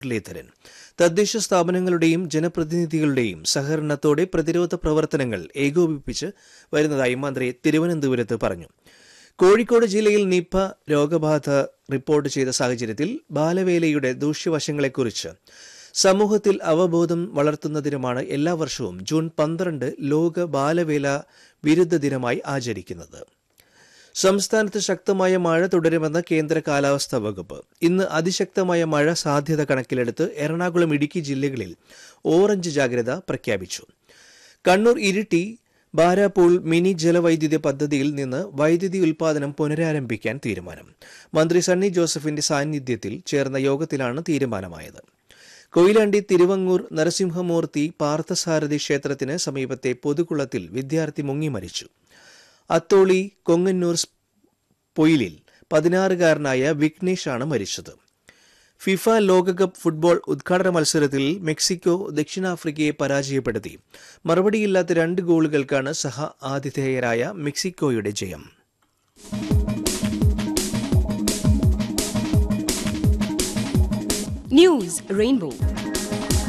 മുരളീധരൻ തദ്ദേശ സ്ഥാപനങ്ങളുടെയും ജനപ്രതിനിധികളുടെയും സഹകരണത്തോടെ പ്രതിരോധ പ്രവർത്തനങ്ങൾ ഏകോപിപ്പിച്ച് വരുന്നതായി മന്ത്രി തിരുവനന്തപുരത്ത് പറഞ്ഞു കോഴിക്കോട് ജില്ലയിൽ നിപ രോഗബാധ റിപ്പോർട്ട് ചെയ്ത സാഹചര്യത്തിൽ ബാലവേലയുടെ ദൂഷ്യവശങ്ങളെക്കുറിച്ച് സമൂഹത്തിൽ അവബോധം വളർത്തുന്നതിനുമാണ് എല്ലാ വർഷവും ജൂൺ പന്ത്രണ്ട് ലോക ബാലവേല വിരുദ്ധ ദിനമായി ആചരിക്കുന്നത് സംസ്ഥാനത്ത് ശക്തമായ മഴ തുടരുമെന്ന് കേന്ദ്ര കാലാവസ്ഥാ വകുപ്പ് ഇന്ന് അതിശക്തമായ മഴ സാധ്യത കണക്കിലെടുത്ത് എറണാകുളം ഇടുക്കി ജില്ലകളിൽ ഓറഞ്ച് ജാഗ്രത പ്രഖ്യാപിച്ചു കണ്ണൂർ ഇരിട്ടി ബാരാപൂൾ മിനി ജലവൈദ്യുത പദ്ധതിയിൽ നിന്ന് വൈദ്യുതി ഉൽപാദനം പുനരാരംഭിക്കാൻ തീരുമാനം മന്ത്രി സണ്ണി ജോസഫിന്റെ സാന്നിധ്യത്തിൽ ചേർന്ന യോഗത്തിലാണ് തീരുമാനമായത് കൊയിലാണ്ടി തിരുവങ്ങൂർ നരസിംഹമൂർത്തി പാർത്ഥസാരഥി ക്ഷേത്രത്തിന് സമീപത്തെ പൊതുകുളത്തിൽ വിദ്യാർത്ഥി മുങ്ങി മരിച്ചു അത്തോളി കൊങ്ങന്നൂർ സ് പൊയിലിൽ പതിനാറുകാരനായ വിഘ്നേഷാണ് മരിച്ചത് ഫിഫ ലോകകപ്പ് ഫുട്ബോൾ ഉദ്ഘാടന മത്സരത്തിൽ മെക്സിക്കോ ദക്ഷിണാഫ്രിക്കയെ പരാജയപ്പെടുത്തി മറുപടിയില്ലാത്ത രണ്ട് ഗോളുകൾക്കാണ് സഹ ആതിഥേയരായ മെക്സിക്കോയുടെ ജയം News Rainbow.